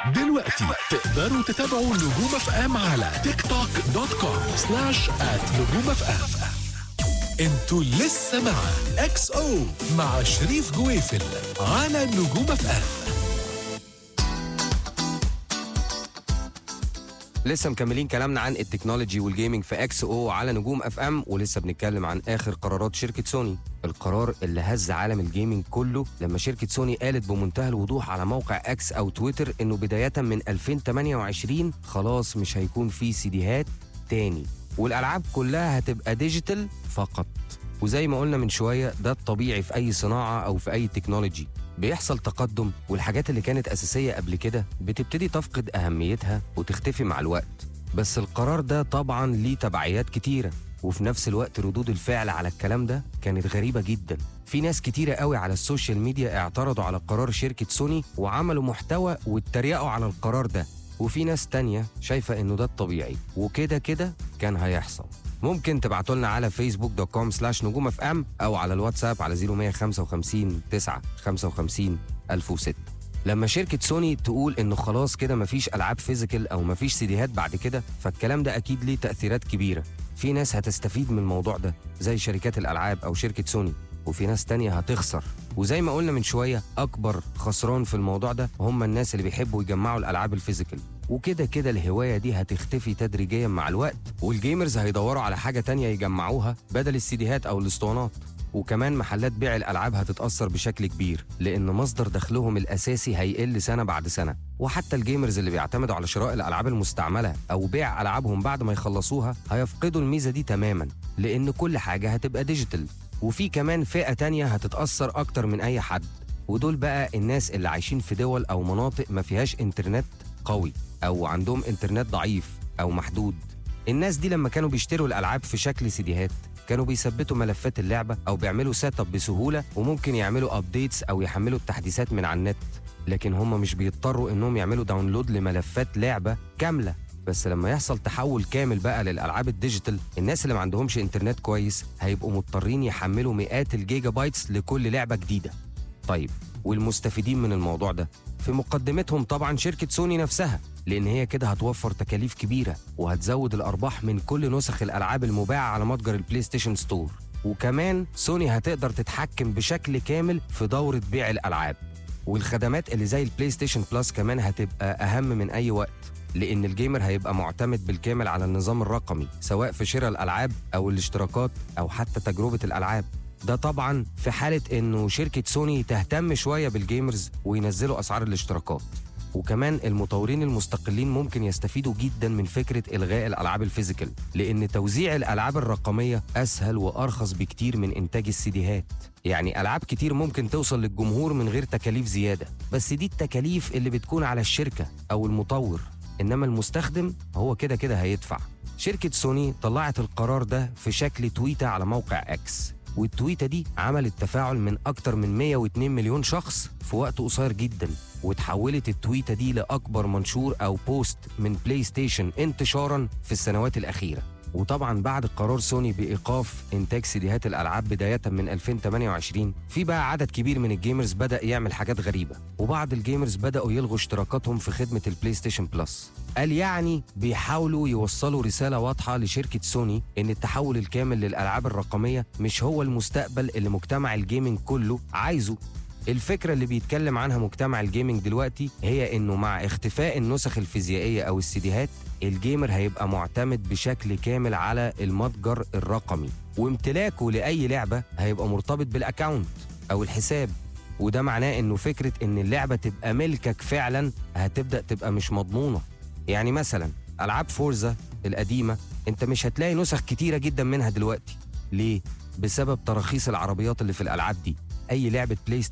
دلوقتي تقدروا تتابعوا نجوم اف ام على تيك توك دوت كوم سلاش ات نجوم اف ام انتوا لسه مع اكس او مع شريف جويفل على نجوم اف ام لسه مكملين كلامنا عن التكنولوجي والجيمنج في اكس او على نجوم اف ام ولسه بنتكلم عن اخر قرارات شركه سوني القرار اللي هز عالم الجيمنج كله لما شركه سوني قالت بمنتهى الوضوح على موقع اكس او تويتر انه بدايه من 2028 خلاص مش هيكون في سيديهات تاني والالعاب كلها هتبقى ديجيتال فقط وزي ما قلنا من شويه ده الطبيعي في اي صناعه او في اي تكنولوجي بيحصل تقدم والحاجات اللي كانت اساسيه قبل كده بتبتدي تفقد اهميتها وتختفي مع الوقت بس القرار ده طبعا ليه تبعيات كتيره وفي نفس الوقت ردود الفعل على الكلام ده كانت غريبه جدا في ناس كتيره قوي على السوشيال ميديا اعترضوا على قرار شركه سوني وعملوا محتوى واتريقوا على القرار ده وفي ناس تانية شايفة إنه ده الطبيعي وكده كده كان هيحصل ممكن تبعتوا لنا على فيسبوك دوت كوم سلاش نجوم اف ام او على الواتساب على 0155 9 55 1006 لما شركة سوني تقول انه خلاص كده مفيش العاب فيزيكال او مفيش سيديهات بعد كده فالكلام ده اكيد ليه تأثيرات كبيرة في ناس هتستفيد من الموضوع ده زي شركات الالعاب او شركة سوني وفي ناس تانية هتخسر وزي ما قلنا من شوية أكبر خسران في الموضوع ده هم الناس اللي بيحبوا يجمعوا الألعاب الفيزيكال وكده كده الهواية دي هتختفي تدريجيا مع الوقت والجيمرز هيدوروا على حاجة تانية يجمعوها بدل السيديهات أو الاسطوانات وكمان محلات بيع الألعاب هتتأثر بشكل كبير لأن مصدر دخلهم الأساسي هيقل سنة بعد سنة وحتى الجيمرز اللي بيعتمدوا على شراء الألعاب المستعملة أو بيع ألعابهم بعد ما يخلصوها هيفقدوا الميزة دي تماما لأن كل حاجة هتبقى ديجيتال وفي كمان فئة تانية هتتأثر أكتر من أي حد ودول بقى الناس اللي عايشين في دول أو مناطق ما فيهاش إنترنت قوي أو عندهم إنترنت ضعيف أو محدود الناس دي لما كانوا بيشتروا الألعاب في شكل سيديهات كانوا بيثبتوا ملفات اللعبة أو بيعملوا سيت اب بسهولة وممكن يعملوا أبديتس أو يحملوا التحديثات من على النت لكن هم مش بيضطروا إنهم يعملوا داونلود لملفات لعبة كاملة بس لما يحصل تحول كامل بقى للالعاب الديجيتال الناس اللي ما عندهمش انترنت كويس هيبقوا مضطرين يحملوا مئات الجيجا بايتس لكل لعبه جديده طيب والمستفيدين من الموضوع ده في مقدمتهم طبعا شركه سوني نفسها لان هي كده هتوفر تكاليف كبيره وهتزود الارباح من كل نسخ الالعاب المباعه على متجر البلاي ستيشن ستور وكمان سوني هتقدر تتحكم بشكل كامل في دوره بيع الالعاب والخدمات اللي زي البلاي ستيشن بلس كمان هتبقى اهم من اي وقت لان الجيمر هيبقى معتمد بالكامل على النظام الرقمي سواء في شراء الالعاب او الاشتراكات او حتى تجربه الالعاب ده طبعا في حاله انه شركه سوني تهتم شويه بالجيمرز وينزلوا اسعار الاشتراكات وكمان المطورين المستقلين ممكن يستفيدوا جدا من فكره الغاء الالعاب الفيزيكال لان توزيع الالعاب الرقميه اسهل وارخص بكتير من انتاج السيديهات يعني العاب كتير ممكن توصل للجمهور من غير تكاليف زياده بس دي التكاليف اللي بتكون على الشركه او المطور انما المستخدم هو كده كده هيدفع شركة سوني طلعت القرار ده في شكل تويتة على موقع اكس والتويتة دي عملت تفاعل من أكتر من 102 مليون شخص في وقت قصير جدا وتحولت التويتة دي لأكبر منشور أو بوست من بلاي ستيشن انتشارا في السنوات الأخيرة وطبعا بعد قرار سوني بايقاف انتاج سيديهات الالعاب بدايه من 2028 في بقى عدد كبير من الجيمرز بدا يعمل حاجات غريبه وبعض الجيمرز بداوا يلغوا اشتراكاتهم في خدمه البلاي ستيشن بلس قال يعني بيحاولوا يوصلوا رساله واضحه لشركه سوني ان التحول الكامل للالعاب الرقميه مش هو المستقبل اللي مجتمع الجيمنج كله عايزه الفكرة اللي بيتكلم عنها مجتمع الجيمنج دلوقتي هي انه مع اختفاء النسخ الفيزيائية او السيديهات الجيمر هيبقى معتمد بشكل كامل على المتجر الرقمي وامتلاكه لأي لعبة هيبقى مرتبط بالاكاونت او الحساب وده معناه انه فكرة ان اللعبة تبقى ملكك فعلا هتبدأ تبقى مش مضمونة يعني مثلا العاب فورزا القديمة انت مش هتلاقي نسخ كتيرة جدا منها دلوقتي ليه؟ بسبب تراخيص العربيات اللي في الالعاب دي اي لعبه بلاي